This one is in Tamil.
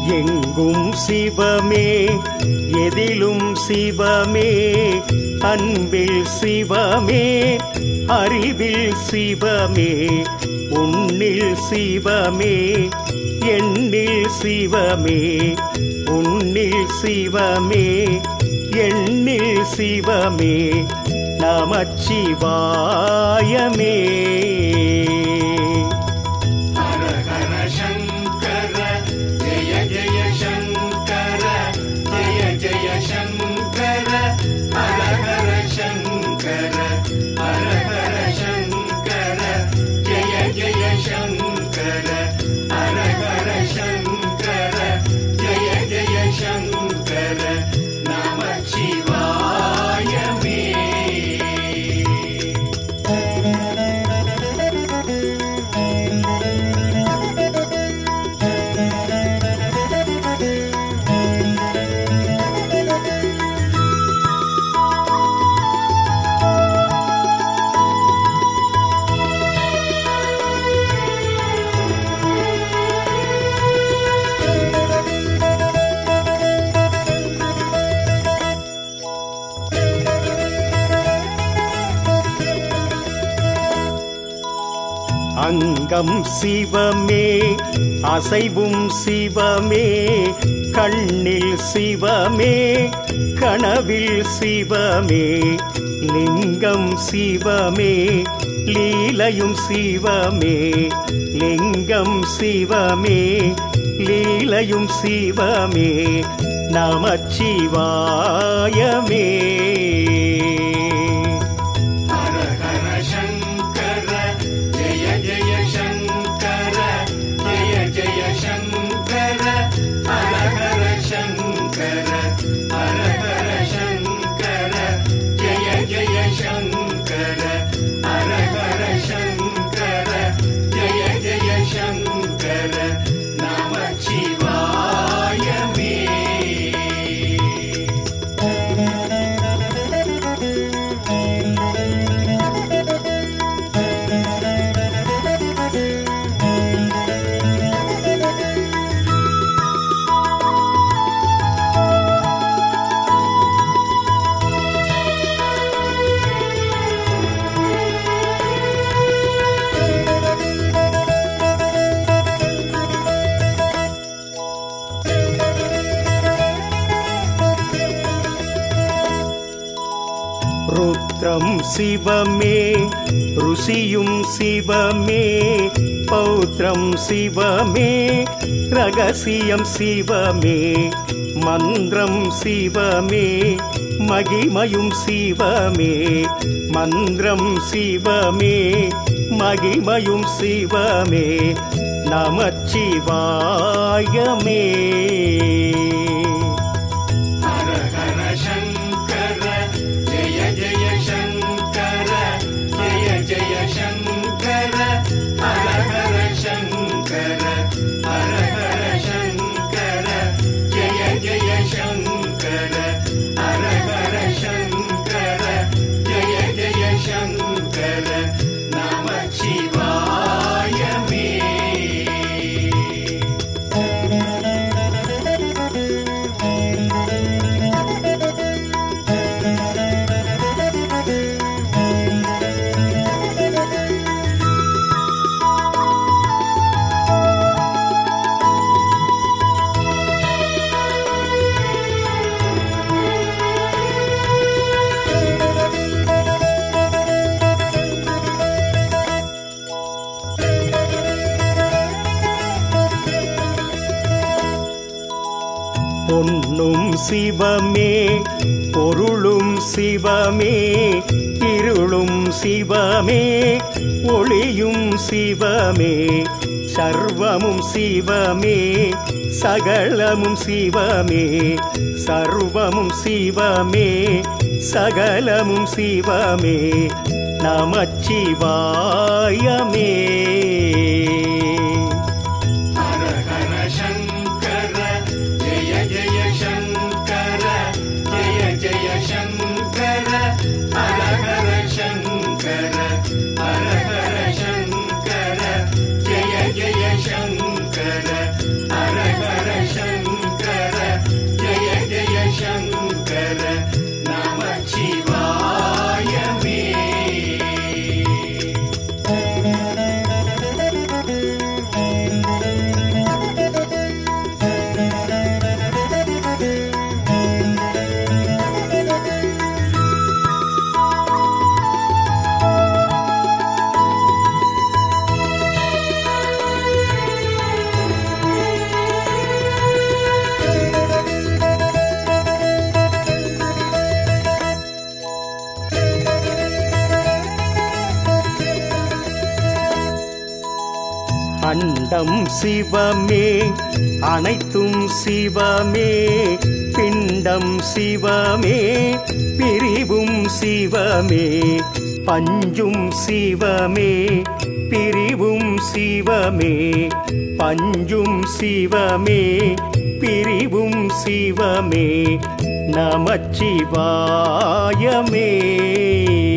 எங்கும் சிவமே எதிலும் சிவமே அன்பில் சிவமே அறிவில் சிவமே உன்னில் சிவமே எண்ணில் சிவமே உன்னில் சிவமே எண்ணில் சிவமே நமச்சிவாயமே ஹர ஹர சங்கர ஜெய ஜெய சங்கர ஜெய ஜெய சங்கர ஹர ஹர சங்கர ஹர ஹர சங்கர ஜெய ஜெய சங்கர ஹர ஹர சங்கர ஜெய ஜெய சங்கர நமச்சிவாயமே அங்கம் சிவமே அசைவும் சிவமே கண்ணில் சிவமே கனவில் சிவமே லிங்கம் சிவமே லீலையும் சிவமே லிங்கம் சிவமே லீலையும் சிவமே நமச்சிவாயமே ஹர ஹர சங்கர ஜெய ஜெய சங்கர ஜெய ஜெய சங்கர ஹர ஹர சங்கர ஹர ஹர சங்கர ஜெய ஜெய சங்கர ஹர ஹர சங்கர ஜெய ஜெய சங்கர நமச்சிவாயமே ருத்ரம் சிவமே ருசியும் சிவமே பௌத்திரம் சிவமே ரகசியம் சிவமே மந்திரம் சிவமே மகிமையும் சிவமே மந்திரம் சிவமே மகிமையும் சிவமே நமச்சிவாயமே ஹர ஹர சங்கர ஜெய ஜெய சங்கர ஜெய ஜெய சங்கர ஹர ஹர சங்கர ஹர ஹர சங்கர ஜெய ஜெய சங்கர ஹர ஹர சங்கர ஜெய ஜெய சங்கர நமச்சிவாயமே பொன்னும் சிவமே பொருளும் சிவமே இருளும் சிவமே ஒளியும் சிவமே சர்வமும் சிவமே சகலமும் சிவமே சர்வமும் சிவமே சகலமும் சிவமே நமச்சிவாயமே ஹர ஹர சங்கர ஜெய ஜெய சங்கர ஜெய ஜெய சங்கர ஹர ஹர சங்கர ஹர ஹர சங்கர ஜெய ஜெய சங்கர ஹர ஹர சங்கர அண்டம் சிவமே அனைத்தும் சிவமே பிண்டம் சிவமே பிரிவும் சிவமே பஞ்சும் சிவமே பிரிவும் சிவமே பஞ்சும் சிவமே பிரிவும் சிவமே நமச்சிவாயமே